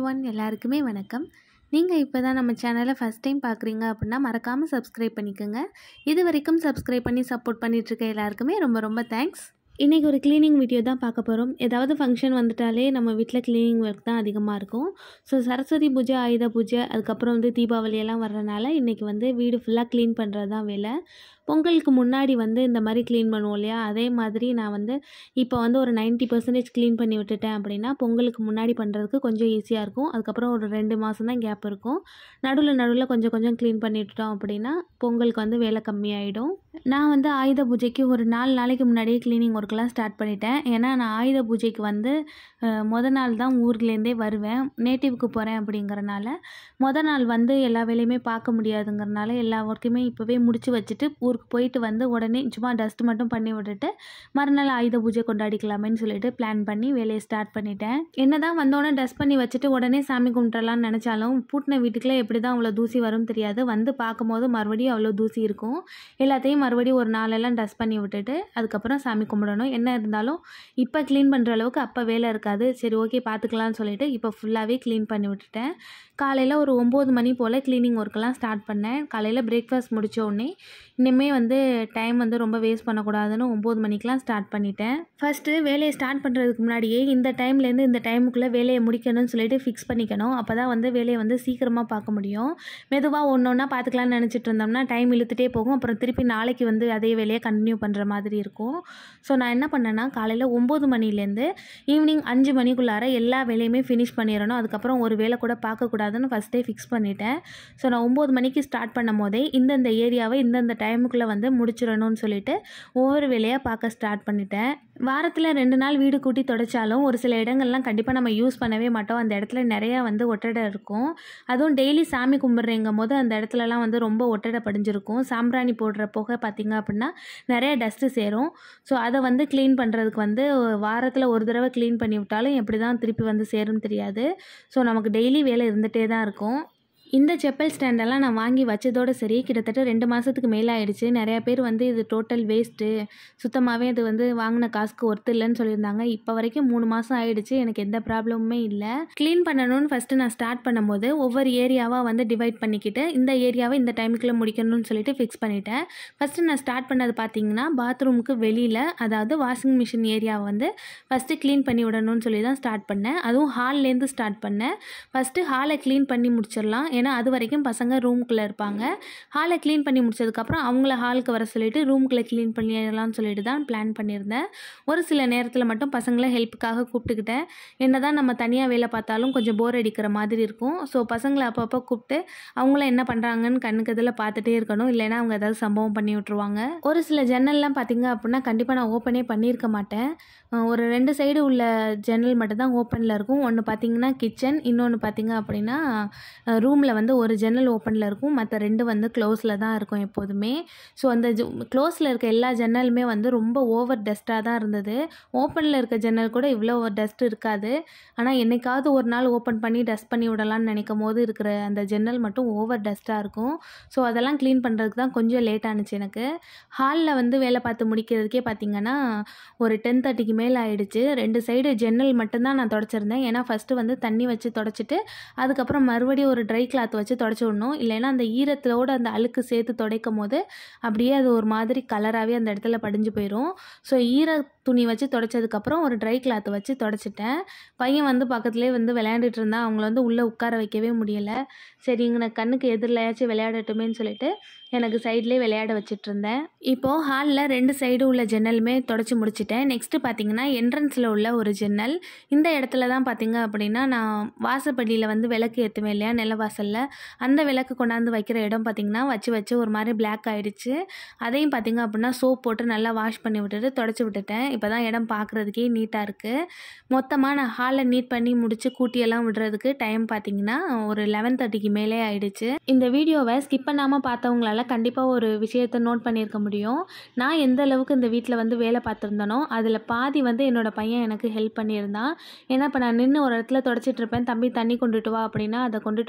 one எல்லாருக்குமே வணக்கம் நீங்கள் இப்போ தான் நம்ம சேனலை ஃபஸ்ட் டைம் பார்க்குறீங்க அப்படின்னா மறக்காமல் சப்ஸ்கிரைப் பண்ணிக்கோங்க இது வரைக்கும் சப்ஸ்கிரைப் பண்ணி சப்போர்ட் பண்ணிகிட்ருக்க எல்லாருக்குமே ரொம்ப ரொம்ப தேங்க்ஸ் இன்றைக்கி ஒரு க்ளீனிங் வீடியோ தான் பார்க்க போகிறோம் ஏதாவது ஃபங்க்ஷன் வந்துட்டாலே நம்ம வீட்டில் க்ளீனிங் ஒர்க் தான் அதிகமாக இருக்கும் ஸோ சரஸ்வதி பூஜை ஆயுத பூஜை அதுக்கப்புறம் வந்து தீபாவளி எல்லாம் வர்றனால இன்றைக்கி வந்து வீடு ஃபுல்லாக க்ளீன் பண்ணுறது தான் வேலை பொங்கலுக்கு முன்னாடி வந்து இந்த மாதிரி க்ளீன் பண்ணுவோம் இல்லையா அதே மாதிரி நான் வந்து இப்போ வந்து ஒரு 90% பர்சன்டேஜ் க்ளீன் பண்ணி விட்டுட்டேன் அப்படின்னா பொங்கலுக்கு முன்னாடி பண்ணுறதுக்கு கொஞ்சம் ஈஸியாக இருக்கும் அதுக்கப்புறம் ஒரு ரெண்டு மாதம் தான் கேப் இருக்கும் நடுவில் நடுவில் கொஞ்சம் கொஞ்சம் க்ளீன் பண்ணி விட்டுட்டோம் அப்படின்னா பொங்கலுக்கு வந்து வேலை கம்மியாயிடும் நான் வந்து ஆயுத பூஜைக்கு ஒரு நாலு நாளைக்கு முன்னாடியே க்ளீனிங் ஒர்க்கெலாம் ஸ்டார்ட் பண்ணிட்டேன் ஏன்னா நான் ஆயுத பூஜைக்கு வந்து அஹ், முத நாள் தான் ஊர்லேருந்தே வருவேன் நேட்டிவ்க்கு போகிறேன் அப்படிங்கிறனால முத நாள் வந்து எல்லா வேலையுமே பார்க்க முடியாதுங்கிறனால எல்லா ஒர்க்குமே இப்போவே முடிச்சு வச்சுட்டு ஊருக்கு போயிட்டு வந்து உடனே சும்மா டஸ்ட் மட்டும் பண்ணி விட்டுட்டு மறுநாள் ஆயுத பூஜை கொண்டாடிக்கலாமேன்னு சொல்லிட்டு பிளான் பண்ணி வேலையை ஸ்டார்ட் பண்ணிட்டேன் என்ன தான் வந்தோடனே டஸ்ட் பண்ணி வச்சுட்டு உடனே சாமி கும்பிட்றலாம்னு நினச்சாலும் பூட்டின வீட்டுக்குள்ளே எப்படி தான் அவ்வளோ தூசி வரும் தெரியாது வந்து பார்க்கும்போது மறுபடியும் அவ்வளோ தூசி இருக்கும் எல்லாத்தையும் மறுபடியும் ஒரு நாளெல்லாம் டஸ்ட் பண்ணி விட்டுட்டு அதுக்கப்புறம் சாமி கும்பிடணும் என்ன இருந்தாலும் இப்போ க்ளீன் பண்ணுற அளவுக்கு அப்போ வேலை இருக்காது சரி ஓகே பார்த்துக்கலாம்னு சொல்லிட்டு இப்போ ஃபுல்லாகவே க்ளீன் பண்ணி விட்டுட்டேன் காலையில் ஒரு ஒம்பது மணி போல் க்ளீனிங் ஒர்க்கெல்லாம் ஸ்டார்ட் பண்ணேன் காலையில் பிரேக்ஃபாஸ்ட் முடிச்ச உடனே இனிமேல் வந்து டைம் வந்து ரொம்ப வேஸ்ட் பண்ணக்கூடாதுன்னு ஒம்பது மணிக்கெலாம் ஸ்டார்ட் பண்ணிட்டேன் ஃபஸ்ட்டு வேலையை ஸ்டார்ட் பண்ணுறதுக்கு முன்னாடியே இந்த டைம்லேருந்து இந்த டைமுக்குள்ளே வேலையை முடிக்கணும்னு சொல்லிட்டு ஃபிக்ஸ் பண்ணிக்கணும் அப்போ தான் வந்து வேலையை வந்து சீக்கிரமாக பார்க்க முடியும் மெதுவாக ஒன்று ஒன்றா பார்த்துக்கலாம்னு நினச்சிட்டு இருந்தோம்னா டைம் இழுத்துட்டே போகும் அப்புறம் திருப்பி நாளைக்கு வந்து அதே வேலையை கண்டினியூ பண்ணுற மாதிரி இருக்கும் ஸோ நான் என்ன பண்ணேன்னா காலையில் ஒம்பது மணிலேருந்து ஈவினிங் அஞ்சு மணிக்குள்ளார எல்லா வேலையுமே ஃபினிஷ் பண்ணிடணும் அதுக்கப்புறம் ஒரு வேலை கூட பார்க்கக்கூடாதுன்னு ஃபஸ்ட்டே ஃபிக்ஸ் பண்ணிட்டேன் ஸோ நான் ஒம்பது மணிக்கு ஸ்டார்ட் பண்ணும் போதே இந்தந்த ஏரியாவை இந்தந்த டைமுக்குள்ளே வந்து முடிச்சிடணும்னு சொல்லிட்டு ஒவ்வொரு வேலையாக பார்க்க ஸ்டார்ட் பண்ணிட்டேன் வாரத்தில் ரெண்டு நாள் வீடு கூட்டி தொடச்சாலும் ஒரு சில இடங்கள்லாம் கண்டிப்பாக நம்ம யூஸ் பண்ணவே மாட்டோம் அந்த இடத்துல நிறையா வந்து ஒட்டடை இருக்கும் அதுவும் டெய்லி சாமி கும்பிட்றேங்கும் போது அந்த இடத்துலலாம் வந்து ரொம்ப ஒட்டடை படிஞ்சிருக்கும் சாம்பிராணி போடுற புகை பார்த்திங்க அப்படின்னா நிறைய டஸ்ட்டு சேரும் ஸோ அதை வந்து க்ளீன் பண்ணுறதுக்கு வந்து வாரத்தில் ஒரு தடவை க்ளீன் பண்ணி விட்டாலும் எப்படி தான் திருப்பி வந்து சேரும்னு தெரியாது ஸோ நமக்கு டெய்லி வேலை இருந்துகிட்டே தான் இருக்கும் இந்த செப்பல் ஸ்டாண்டெல்லாம் நான் வாங்கி வச்சதோடு சரி கிட்டத்தட்ட ரெண்டு மாதத்துக்கு மேலே ஆயிடுச்சு நிறையா பேர் வந்து இது டோட்டல் வேஸ்ட்டு சுத்தமாகவே இது வந்து வாங்கின காசுக்கு ஒர்த்து இல்லைன்னு சொல்லியிருந்தாங்க இப்போ வரைக்கும் மூணு மாதம் ஆயிடுச்சு எனக்கு எந்த ப்ராப்ளமுமே இல்லை க்ளீன் பண்ணணும்னு ஃபஸ்ட்டு நான் ஸ்டார்ட் பண்ணும்போது ஒவ்வொரு ஏரியாவாக வந்து டிவைட் பண்ணிக்கிட்டு இந்த ஏரியாவை இந்த டைமுக்குள்ளே முடிக்கணும்னு சொல்லிட்டு ஃபிக்ஸ் பண்ணிட்டேன் ஃபஸ்ட்டு நான் ஸ்டார்ட் பண்ணது பார்த்தீங்கன்னா பாத்ரூமுக்கு வெளியில் அதாவது வாஷிங் மிஷின் ஏரியாவை வந்து ஃபஸ்ட்டு க்ளீன் பண்ணி விடணும்னு சொல்லி தான் ஸ்டார்ட் பண்ணேன் அதுவும் ஹால்லேருந்து ஸ்டார்ட் பண்ணேன் ஃபஸ்ட்டு ஹாலை க்ளீன் பண்ணி முடிச்சிடலாம் ஏன்னா அது வரைக்கும் பசங்க ரூமுக்குள்ளே இருப்பாங்க ஹாலை க்ளீன் பண்ணி முடிச்சதுக்கப்புறம் அவங்கள ஹாலுக்கு வர சொல்லிட்டு ரூமுக்குள்ளே க்ளீன் பண்ணிடலாம்னு சொல்லிட்டு தான் பிளான் பண்ணியிருந்தேன் ஒரு சில நேரத்தில் மட்டும் பசங்களை ஹெல்ப்புக்காக கூப்பிட்டுக்கிட்டேன் என்ன தான் நம்ம தனியாக வேலை பார்த்தாலும் கொஞ்சம் போர் அடிக்கிற மாதிரி இருக்கும் ஸோ பசங்களை அப்பப்போ கூப்பிட்டு அவங்கள என்ன பண்ணுறாங்கன்னு கண்ணுக்கு இதில் பார்த்துட்டே இருக்கணும் இல்லைன்னா அவங்க ஏதாவது சம்பவம் பண்ணி விட்ருவாங்க ஒரு சில ஜன்னல்லாம் பார்த்தீங்க அப்படின்னா கண்டிப்பாக நான் ஓப்பனே பண்ணியிருக்க மாட்டேன் அஹ் ஒரு ரெண்டு சைடு உள்ள ஜன்னல் மட்டும் தான் ஓப்பனில் இருக்கும் ஒன்று பார்த்தீங்கன்னா கிச்சன் இன்னொன்று பார்த்தீங்க அப்படின்னா ரூமில் வந்து ஒரு ஜன்னல் ஓப்பனில் இருக்கும் மற்ற ரெண்டு வந்து க்ளோஸில் தான் இருக்கும் எப்போதுமே ஸோ அந்த க்ளோஸில் இருக்க எல்லா ஜன்னலுமே வந்து ரொம்ப ஓவர் டஸ்ட்டாக தான் இருந்தது ஓப்பனில் இருக்க ஜன்னல் கூட இவ்வளோ டஸ்ட் இருக்காது ஆனால் என்னைக்காவது ஒரு நாள் ஓப்பன் பண்ணி டஸ்ட் பண்ணி விடலாம்னு நினைக்கும் போது இருக்கிற அந்த ஜன்னல் மட்டும் ஓவர் டஸ்ட்டாக இருக்கும் ஸோ அதெல்லாம் க்ளீன் பண்ணுறதுக்கு தான் கொஞ்சம் லேட் ஆனுச்சு எனக்கு ஹாலில் வந்து வேலை பார்த்து முடிக்கிறதுக்கே பார்த்தீங்கன்னா ஒரு டென் தேர்ட்டிக்கு மேலே ஆயிடுச்சு ரெண்டு சைடு ஜன்னல் மட்டும்தான் நான் தொடச்சிருந்தேன் ஏன்னா ஃபஸ்ட்டு வந்து தண்ணி வச்சு தொடச்சிட்டு அதுக்கப்புறம் மறுபடியும் ஒரு ட்ரை கிளாத் வச்சு தொடச்சி விடணும் இல்லைன்னா அந்த ஈரத்தோட அந்த அழுக்கு சேர்த்து துடைக்கும் போது அப்படியே அது ஒரு மாதிரி கலராகவே அந்த இடத்துல படிஞ்சு போயிடும் ஸோ ஈர துணி வச்சு தொடச்சதுக்கப்புறம் ஒரு ட்ரை கிளாத் வச்சு தொடச்சிட்டேன் பையன் வந்து பக்கத்துலேயே வந்து விளையாண்டுட்டு இருந்தான் அவங்கள வந்து உள்ளே உட்கார வைக்கவே முடியலை சரி இங்கே நான் கண்ணுக்கு எதிரிலையாச்சும் விளையாடட்டுமேன்னு சொல்லிட்டு எனக்கு சைட்லேயே விளையாட வச்சுட்டு இருந்தேன் இப்போது ஹாலில் ரெண்டு சைடு உள்ள ஜன்னலுமே தொடச்சி முடிச்சிட்டேன் நெக்ஸ்ட்டு பார்த்தீங்கன்னா என்ட்ரன்ஸில் உள்ள ஒரு ஜன்னல் இந்த இடத்துல தான் பார்த்தீங்க அப்படின்னா நான் வாசப்படியில் வந்து விளக்கு ஏற்றுவேன் இல்லையா நிலவாசலில் அந்த விளக்கு கொண்டாந்து வைக்கிற இடம் பார்த்தீங்கன்னா வச்சு வச்சு ஒரு மாதிரி பிளாக் ஆகிடுச்சு அதையும் பார்த்தீங்க அப்படின்னா சோப் போட்டு நல்லா வாஷ் பண்ணி விட்டுட்டு தொடச்சி விட்டுட்டேன் இப்போ தான் இடம் பார்க்குறதுக்கே நீட்டாக இருக்குது மொத்தமாக நான் ஹாலை நீட் பண்ணி முடித்து கூட்டியெல்லாம் விடுறதுக்கு டைம் பார்த்தீங்கன்னா ஒரு லெவன் தேர்ட்டிக்கு மேலே ஆயிடுச்சு இந்த வீடியோவை ஸ்கிப் பண்ணாமல் பார்த்தவங்களால கண்டிப்பாக ஒரு விஷயத்தை நோட் பண்ணியிருக்க முடியும் நான் எந்த அளவுக்கு இந்த வீட்டில் வந்து வேலை பார்த்துருந்தனோ அதில் பாதி வந்து என்னோட பையன் எனக்கு ஹெல்ப் பண்ணியிருந்தான் ஏன்னா இப்போ நான் நின்று ஒரு இடத்துல தொடச்சிட்டு இருப்பேன் தம்பி தண்ணி கொண்டுட்டு வா அப்படின்னா அதை கொண்டுட்டு வருவான் திருப்பி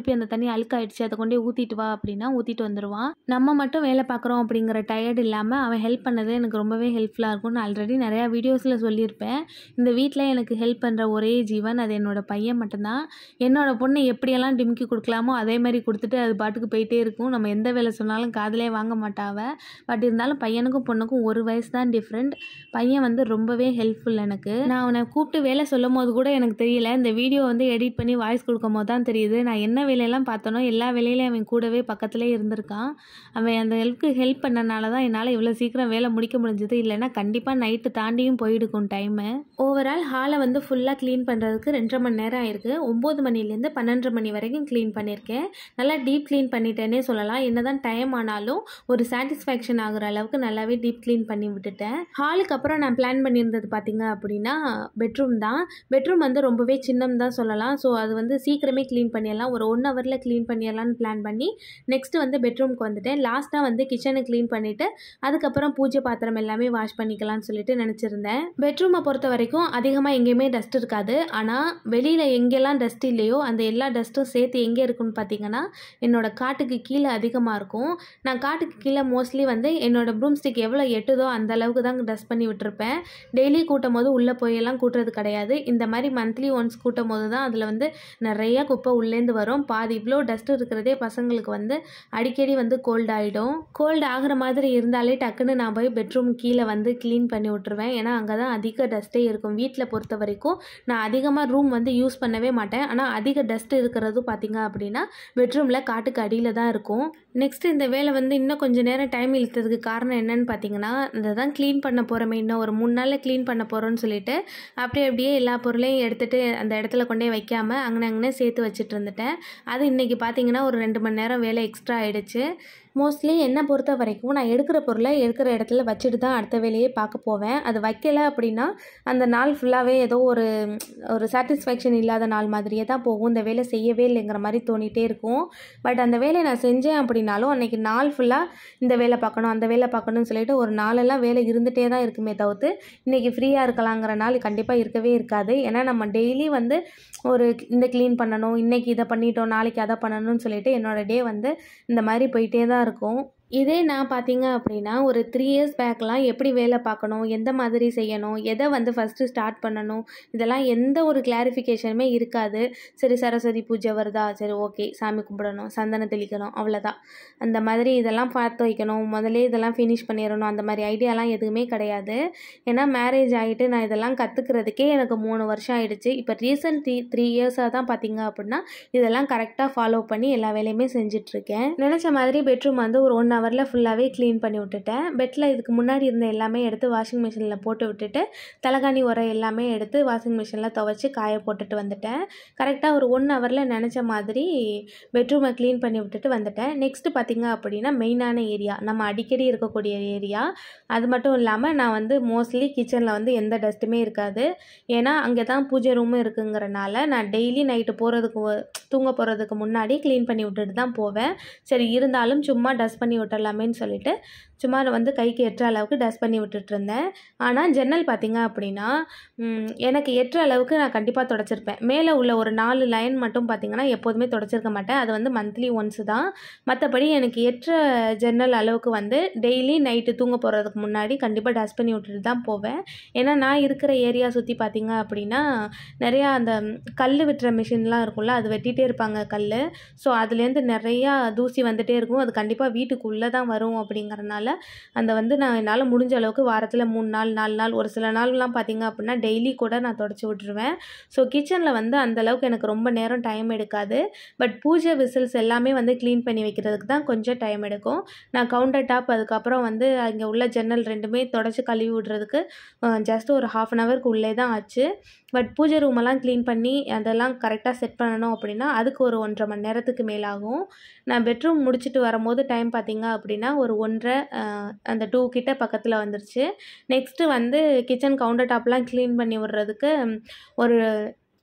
திருப்பி அந்த தண்ணி அழுக்காயிடுச்சு அதை கொண்டே ஊற்றிட்டு வா அப்படின்னா ஊற்றிட்டு வந்துடுவான் நம்ம மட்டும் வேலை பார்க்குறோம் அப்படிங்கிற டயர்ட் இல்லாமல் அவன் ஹெல்ப் பண்ணது எனக்கு ரொம்பவே ஹெல்ப்ஃபுல்லாக இருக்கும்னு ஆல்ரெடி நிறையா வீடியோஸில் சொல்லியிருப்பேன் இந்த வீட்டில் எனக்கு ஹெல்ப் பண்ணுற ஒரே ஜீவன் அது என்னோட பையன் மட்டும்தான் என்னோட பொண்ணை எப்படியெல்லாம் டிமிக்கி கொடுக்கலாமோ அதே மாதிரி கொடுத்துட்டு அது பாட்டுக்கு போயிட்டே இருக்கும் நம்ம எந்த வேலை சொன்னாலும் காதிலே வாங்க மாட்டாவ பட் இருந்தாலும் பையனுக்கும் பொண்ணுக்கும் ஒரு வயசு தான் டிஃப்ரெண்ட் பையன் வந்து ரொம்பவே ஹெல்ப்ஃபுல் எனக்கு நான் அவனை கூப்பிட்டு வேலை சொல்லும் போது கூட எனக்கு தெரியல இந்த வீடியோ வந்து எடிட் பண்ணி வாய்ஸ் கொடுக்கும் போது தான் தெரியுது நான் என்ன வேலையெல்லாம் பார்த்தனோ எல்லா வேலையிலையும் அவன் கூடவே பக்கத்துலேயே இருந்திருக்கான் அவன் அந்த ஹெல்ப்க்கு ஹெல்ப் பண்ணனால தான் என்னால் இவ்வளோ சீக்கிரம் வேலை முடிக்க முடிஞ்சது இல்லைன்னா கண்டிப்பாக நைட்டு தாண்டியும் போயிடுக்கும் டைமு ஓவரால் ஹாலை வந்து ஃபுல்லாக க்ளீன் பண்ணுறதுக்கு ரெண்டரை மணி நேரம் ஆயிருக்கு ஒம்பது மணிலேருந்து பன்னெண்டரை மணி வரைக்கும் க்ளீன் பண்ணியிருக்கேன் நல்லா டீப் க்ளீன் பண்ணிட்டேனே சொல்லலாம் என்னதான் டைம் ஆனாலும் ஒரு சாட்டிஸ்ஃபேக்ஷன் ஆகுற அளவுக்கு நல்லாவே டீப் க்ளீன் பண்ணி விட்டுட்டேன் ஹாலுக்கு அப்புறம் நான் பிளான் பண்ணியிருந்தது பார்த்தீங்க அப்படின்னா பெட்ரூம் தான் பெட்ரூம் வந்து ரொம்பவே சின்னம் தான் சொல்லலாம் ஸோ அது வந்து சீக்கிரமே க்ளீன் பண்ணிடலாம் ஒரு ஒன் ஹவரில் க்ளீன் பண்ணிடலாம்னு பிளான் பண்ணி நெக்ஸ்ட்டு வந்து பெட்ரூம்க்கு வந்துட்டேன் லாஸ்ட்டாக வந்து கிச்சனை க்ளீன் பண்ணிவிட்டு அதுக்கப்புறம் பூஜை பாத்திரம் எல்லாமே வாஷ் பண்ணிக்கலாம்னு சொல்லிட்டு நினச்சிருந்தேன் பெட்ரூமை பொறுத்த வரைக்கும் அதிகமாக எங்கேயுமே டஸ்ட் இருக்காது ஆனால் வெளியில் எங்கெல்லாம் டஸ்ட் இல்லையோ அந்த எல்லா டஸ்ட்டும் சேர்த்து எங்கே இருக்குன்னு பார்த்தீங்கன்னா என்னோட காட்டுக்கு கீழே அதிகமாக இருக்கும் நான் காட்டுக்கு கீழே மோஸ்ட்லி வந்து என்னோட ப்ரூம் ஸ்டிக் எவ்வளோ எட்டுதோ அந்த அளவுக்கு தான் டஸ்ட் பண்ணி விட்டுருப்பேன் டெய்லி கூட்டும் போது உள்ளே போயெல்லாம் கூட்டுறது கிடையாது இந்த மாதிரி மந்த்லி ஒன்ஸ் கூட்டும் போது தான் அதில் வந்து நிறைய குப்பை உள்ளேந்து வரும் பாதி இவ்வளோ டஸ்ட் இருக்கிறதே பசங்களுக்கு வந்து அடிக்கடி வந்து கோல்ட் ஆகிடும் கோல்டு ஆகிற மாதிரி இருந்தாலே டக்குன்னு நான் போய் பெட்ரூம் கீழே வந்து க்ளீன் பண்ணி விட்ருவேன் ஏன்னா அங்கே தான் அதிக டஸ்ட்டே இருக்கும் வீட்டில் பொறுத்த வரைக்கும் நான் அதிகமாக ரூம் வந்து யூஸ் பண்ணவே மாட்டேன் ஆனால் அதிக டஸ்ட் இருக்கிறது பார்த்தீங்க அப்படின்னா பெட்ரூமில் காட்டுக்கு அடியில் தான் இருக்கும் நெக்ஸ்ட் இந்த வேலை வந்து இன்னும் கொஞ்சம் நேரம் டைம் இழுத்ததுக்கு காரணம் என்னன்னு பார்த்தீங்கன்னா இந்த தான் க்ளீன் பண்ண போகிறோமே இன்னும் ஒரு மூணு நாளில் க்ளீன் பண்ண போகிறோன்னு சொல்லிட்டு அப்படியே அப்படியே எல்லா பொருளையும் எடுத்துகிட்டு அந்த இடத்துல கொண்டே வைக்காமல் அங்கே அங்கே சேர்த்து வச்சுட்டு இருந்துட்டேன் அது இன்றைக்கி பார்த்தீங்கன்னா ஒரு ரெண்டு மணி நேரம் வேலை எக்ஸ்ட்ரா ஆகிடுச்சு மோஸ்ட்லி என்னை பொறுத்த வரைக்கும் நான் எடுக்கிற பொருளை எடுக்கிற இடத்துல வச்சுட்டு தான் அடுத்த வேலையே பார்க்க போவேன் அது வைக்கல அப்படின்னா அந்த நாள் ஃபுல்லாகவே ஏதோ ஒரு ஒரு சாட்டிஸ்ஃபேக்ஷன் இல்லாத நாள் மாதிரியே தான் போகும் இந்த வேலை செய்யவே இல்லைங்கிற மாதிரி தோணிகிட்டே இருக்கும் பட் அந்த வேலையை நான் செஞ்சேன் அப்படின்னாலும் அன்றைக்கி நாள் ஃபுல்லாக இந்த வேலை பார்க்கணும் அந்த வேலை பார்க்கணும்னு சொல்லிட்டு ஒரு நாளெல்லாம் வேலை இருந்துகிட்டே தான் இருக்குமே தவிர்த்து இன்றைக்கி ஃப்ரீயாக இருக்கலாங்கிற நாள் கண்டிப்பாக இருக்கவே இருக்காது ஏன்னா நம்ம டெய்லி வந்து ஒரு இந்த க்ளீன் பண்ணணும் இன்றைக்கி இதை பண்ணிட்டோம் நாளைக்கு அதை பண்ணணும்னு சொல்லிட்டு என்னோடய டே வந்து இந்த மாதிரி போயிட்டே தான் இருக்கும் இதே நான் பார்த்தீங்க அப்படின்னா ஒரு த்ரீ இயர்ஸ் பேக்லாம் எப்படி வேலை பார்க்கணும் எந்த மாதிரி செய்யணும் எதை வந்து ஃபஸ்ட்டு ஸ்டார்ட் பண்ணணும் இதெல்லாம் எந்த ஒரு கிளாரிஃபிகேஷனுமே இருக்காது சரி சரஸ்வதி பூஜை வருதா சரி ஓகே சாமி கும்பிடணும் சந்தனம் தெளிக்கணும் அவ்வளோதான் அந்த மாதிரி இதெல்லாம் பார்த்து வைக்கணும் முதல்ல இதெல்லாம் ஃபினிஷ் பண்ணிடணும் அந்த மாதிரி ஐடியாலாம் எதுவுமே கிடையாது ஏன்னா மேரேஜ் ஆகிட்டு நான் இதெல்லாம் கற்றுக்கிறதுக்கே எனக்கு மூணு வருஷம் ஆயிடுச்சு இப்போ ரீசன்ட் த்ரீ த்ரீ இயர்ஸாக தான் பார்த்தீங்க அப்படின்னா இதெல்லாம் கரெக்டாக ஃபாலோ பண்ணி எல்லா வேலையுமே செஞ்சிட்ருக்கேன் நினச்ச மாதிரி பெட்ரூம் வந்து ஒரு ஒன் ஹவரில் ஃபுல்லாகவே க்ளீன் பண்ணி விட்டுட்டேன் பெட்டில் இதுக்கு முன்னாடி இருந்த எல்லாமே எடுத்து வாஷிங் மிஷினில் போட்டு விட்டுட்டு தலைகாணி உரம் எல்லாமே எடுத்து வாஷிங் மிஷினில் துவைச்சி காய போட்டுட்டு வந்துட்டேன் கரெக்டாக ஒரு ஒன் ஹவரில் நினச்ச மாதிரி பெட்ரூமை க்ளீன் பண்ணி விட்டுட்டு வந்துட்டேன் நெக்ஸ்ட்டு பார்த்திங்க அப்படின்னா மெயினான ஏரியா நம்ம அடிக்கடி இருக்கக்கூடிய ஏரியா அது மட்டும் இல்லாமல் நான் வந்து மோஸ்ட்லி கிச்சனில் வந்து எந்த டஸ்ட்டுமே இருக்காது ஏன்னா அங்கே தான் பூஜை ரூமும் இருக்குங்கிறனால நான் டெய்லி நைட்டு போகிறதுக்கு தூங்க போகிறதுக்கு முன்னாடி க்ளீன் பண்ணி விட்டுட்டு தான் போவேன் சரி இருந்தாலும் சும்மா டஸ்ட் பண்ணி விட்டுடலாமேன்னு சொல்லிட்டு சும்மா வந்து கைக்கு எட்டுற அளவுக்கு டஸ்ட் பண்ணி விட்டுட்டு இருந்தேன் ஆனால் ஜன்னல் பார்த்திங்க அப்படின்னா ம், எனக்கு எட்டுற அளவுக்கு நான் கண்டிப்பாக தொடச்சிருப்பேன் மேலே உள்ள ஒரு நாலு லைன் மட்டும் பார்த்திங்கன்னா எப்போதுமே தொடச்சிருக்க மாட்டேன் அது வந்து மந்த்லி ஒன்ஸ் தான் மற்றபடி எனக்கு எட்டுற ஜன்னல் அளவுக்கு வந்து டெய்லி நைட்டு தூங்க போகிறதுக்கு முன்னாடி கண்டிப்பாக டஸ்ட் பண்ணி விட்டுட்டு தான் போவேன் ஏன்னா நான் இருக்கிற ஏரியா சுற்றி பார்த்திங்க அப்படின்னா நிறையா அந்த கல் வெட்டுற மிஷின்லாம் இருக்கும்ல அது வெட்டிகிட்டே இருப்பாங்க கல் ஸோ அதுலேருந்து நிறையா தூசி வந்துட்டே இருக்கும் அது கண்டிப்பாக வீட்டுக்குள்ளே தான் வரும் அப்படிங்கறனால அந்த வந்து நான் என்னால் முடிஞ்ச அளவுக்கு வாரத்தில் மூணு நாள் நாலு நாள் ஒரு சில நாள்லாம் பார்த்திங்க அப்படின்னா டெய்லி கூட நான் தொடச்சி விட்ருவேன் ஸோ கிச்சனில் வந்து அந்த அளவுக்கு எனக்கு ரொம்ப நேரம் டைம் எடுக்காது பட் பூஜை விசில்ஸ் எல்லாமே வந்து க்ளீன் பண்ணி வைக்கிறதுக்கு தான் கொஞ்சம் டைம் எடுக்கும் நான் கவுண்டர் டாப் அதுக்கப்புறம் வந்து அங்கே உள்ள ஜன்னல் ரெண்டுமே தொடச்சி கழுவி விடுறதுக்கு ஜஸ்ட் ஒரு ஹாஃப் அன் ஹவருக்கு உள்ளே தான் ஆச்சு பட் பூஜை ரூமெல்லாம் க்ளீன் பண்ணி அதெல்லாம் கரெக்டாக செட் பண்ணணும் அப்படின்னா அதுக்கு ஒரு ஒன்றரை மணி நேரத்துக்கு மேலாகும் நான் பெட்ரூம் முடிச்சுட்டு வரும்போது டைம் பார்த்தீங்க அப்படின்னா ஒரு ஒன்றரை அஹ், அந்த டூ கிட்ட பக்கத்தில் வந்துருச்சு நெக்ஸ்ட்டு வந்து கிச்சன் கவுண்டர் டாப்லாம் க்ளீன் பண்ணி விடுறதுக்கு ம், ஒரு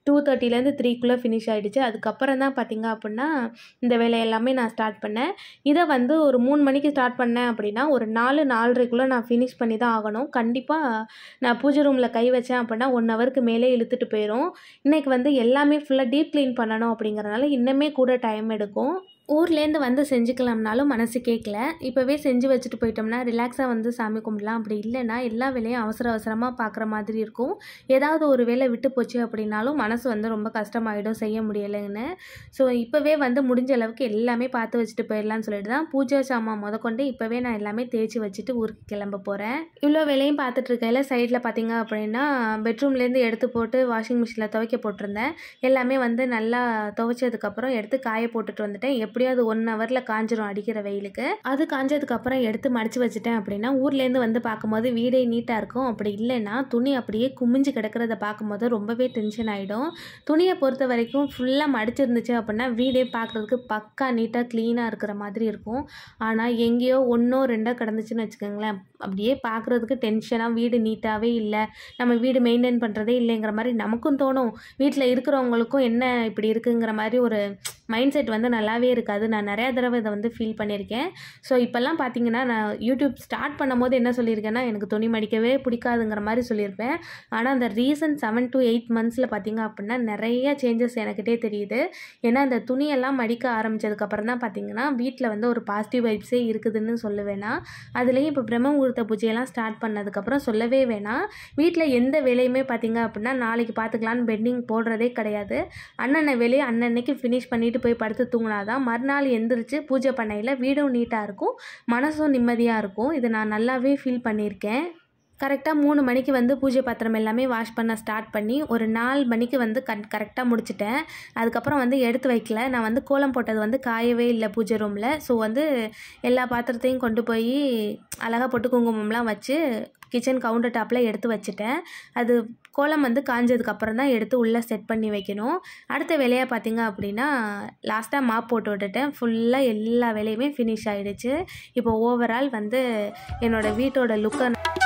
டூ தேர்ட்டிலேருந்து த்ரீக்குள்ளே ஃபினிஷ் ஆகிடுச்சு அதுக்கப்புறம் தான் பார்த்திங்க அப்படின்னா இந்த வேலை எல்லாமே நான் ஸ்டார்ட் பண்ணேன் இதை வந்து ஒரு மூணு மணிக்கு ஸ்டார்ட் பண்ணேன் அப்படின்னா ஒரு நாலு நாலரைக்குள்ளே நான் ஃபினிஷ் பண்ணி தான் ஆகணும் கண்டிப்பாக நான் பூஜை ரூமில் கை வச்சேன் அப்படின்னா ஒன் ஹவருக்கு மேலே இழுத்துட்டு போயிடும் இன்றைக்கி வந்து எல்லாமே ஃபுல்லாக டீப் க்ளீன் பண்ணணும் அப்படிங்கிறனால இன்னுமே கூட டைம் எடுக்கும் ஊர்லேருந்து வந்து செஞ்சுக்கலாம்னாலும் மனசு கேட்கல இப்போவே செஞ்சு வச்சுட்டு போயிட்டோம்னா ரிலாக்ஸாக வந்து சாமி கும்பிடலாம் அப்படி இல்லைன்னா எல்லா வேலையும் அவசர அவசரமாக பார்க்குற மாதிரி இருக்கும் ஏதாவது ஒரு வேலை விட்டு போச்சு அப்படின்னாலும் மனசு வந்து ரொம்ப கஷ்டமாயிடும் செய்ய முடியலைன்னு ஸோ இப்போவே வந்து முடிஞ்ச அளவுக்கு எல்லாமே பார்த்து வச்சுட்டு போயிடலாம்னு சொல்லிட்டு தான் பூஜை சாமான் முதற்கொண்டு இப்போவே நான் எல்லாமே தேய்ச்சி வச்சுட்டு ஊருக்கு கிளம்ப போகிறேன் இவ்வளோ வேலையும் பார்த்துட்டு இருக்கையில் சைடில் பார்த்தீங்க அப்படின்னா பெட்ரூம்லேருந்து எடுத்து போட்டு வாஷிங் மிஷினில் துவைக்க போட்டிருந்தேன் எல்லாமே வந்து நல்லா துவைச்சதுக்கப்புறம் எடுத்து காய போட்டுட்டு வந்துட்டேன் எப்படியாவது ஒன் ஹவரில் காஞ்சிரும் அடிக்கிற வெயிலுக்கு அது காஞ்சதுக்கப்புறம் எடுத்து மடித்து வச்சுட்டேன் அப்படின்னா ஊர்லேருந்து வந்து பார்க்கும்போது வீடே நீட்டாக இருக்கும் அப்படி இல்லைன்னா துணி அப்படியே குமிஞ்சு கிடக்கிறத பார்க்கும்போது ரொம்பவே டென்ஷன் ஆகிடும் துணியை பொறுத்த வரைக்கும் ஃபுல்லாக மடிச்சிருந்துச்சு அப்படின்னா வீடே பார்க்குறதுக்கு பக்கா நீட்டாக க்ளீனாக இருக்கிற மாதிரி இருக்கும் ஆனால் எங்கேயோ ஒன்றோ ரெண்டோ கிடந்துச்சுன்னு வச்சுக்கோங்களேன் அப்படியே பார்க்குறதுக்கு டென்ஷனாக வீடு நீட்டாகவே இல்லை நம்ம வீடு மெயின்டைன் பண்ணுறதே இல்லைங்கிற மாதிரி நமக்கும் தோணும் வீட்டில் இருக்கிறவங்களுக்கும் என்ன இப்படி இருக்குங்கிற மாதிரி ஒரு மைண்ட் செட் வந்து நல்லாவே இருக்காது நான் நிறையா தடவை இதை வந்து ஃபீல் பண்ணியிருக்கேன் ஸோ இப்போல்லாம் பார்த்தீங்கன்னா நான் யூடியூப் ஸ்டார்ட் பண்ணும்போது என்ன சொல்லியிருக்கேன்னா எனக்கு துணி மடிக்கவே பிடிக்காதுங்கிற மாதிரி சொல்லியிருப்பேன் ஆனால் அந்த ரீசன் செவன் டு எயிட் மந்த்ஸில் பார்த்தீங்க அப்படின்னா நிறைய சேஞ்சஸ் எனக்கிட்டே தெரியுது ஏன்னா அந்த துணியெல்லாம் மடிக்க ஆரம்பித்ததுக்கப்புறம் தான் பார்த்தீங்கன்னா வீட்டில் வந்து ஒரு பாசிட்டிவ் வைப்ஸே இருக்குதுன்னு சொல்லுவேன்னா அதுலேயும் இப்போ பிரம்ம முகூர்த்த பூஜையெல்லாம் ஸ்டார்ட் பண்ணதுக்கப்புறம் சொல்லவே வேணாம் வீட்டில் எந்த வேலையுமே பார்த்தீங்க அப்படின்னா நாளைக்கு பார்த்துக்கலான்னு பெண்டிங் போடுறதே கிடையாது அண்ணனை வேலையை அன்னன்னைக்கு ஃபினிஷ் பண்ணிட்டு போய் படுத்து தூங்கினாதான் மறுநாள் எந்திரிச்சு பூஜை பண்ணையில் வீடும் நீட்டாக இருக்கும் மனசும் நிம்மதியாக இருக்கும் இதை நான் நல்லாவே ஃபீல் பண்ணியிருக்கேன் கரெக்டாக மூணு மணிக்கு வந்து பூஜை பாத்திரம் எல்லாமே வாஷ் பண்ண ஸ்டார்ட் பண்ணி ஒரு நாலு மணிக்கு வந்து கட் கரெக்டாக முடிச்சிட்டேன் அதுக்கப்புறம் வந்து எடுத்து வைக்கல நான் வந்து கோலம் போட்டது வந்து காயவே இல்லை பூஜை ரூமில் ஸோ வந்து எல்லா பாத்திரத்தையும் கொண்டு போய் அழகாக பொட்டு குங்குமம்லாம் வச்சு கிச்சன் கவுண்டர் டாப்பில் எடுத்து வச்சுட்டேன் அது கோலம் வந்து காஞ்சதுக்கப்புறம் தான் எடுத்து உள்ளே செட் பண்ணி வைக்கணும் அடுத்த வேலையாக பார்த்தீங்க அப்படின்னா லாஸ்ட்டாக மாப் போட்டு விட்டுட்டேன் ஃபுல்லாக எல்லா வேலையுமே ஃபினிஷ் ஆகிடுச்சு இப்போ ஓவரால் வந்து என்னோடய வீட்டோட லுக்கை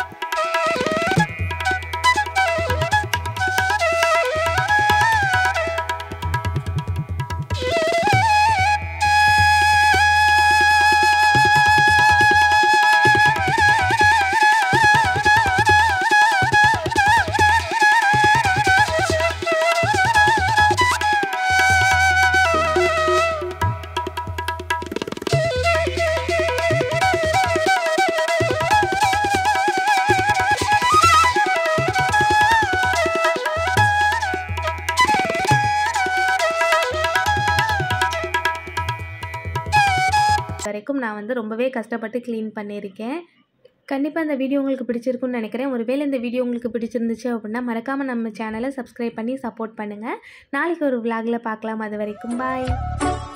வரைக்கும் நான் வந்து ரொம்பவே கஷ்டப்பட்டு க்ளீன் பண்ணியிருக்கேன் கண்டிப்பாக இந்த வீடியோ உங்களுக்கு பிடிச்சிருக்குன்னு நினைக்கிறேன் ஒருவேளை இந்த வீடியோ உங்களுக்கு பிடிச்சிருந்துச்சு அப்படின்னா மறக்காமல் நம்ம சேனலை சப்ஸ்கிரைப் பண்ணி சப்போர்ட் பண்ணுங்கள் நாளைக்கு ஒரு விலாகில் பார்க்கலாம் அது வரைக்கும் பாய்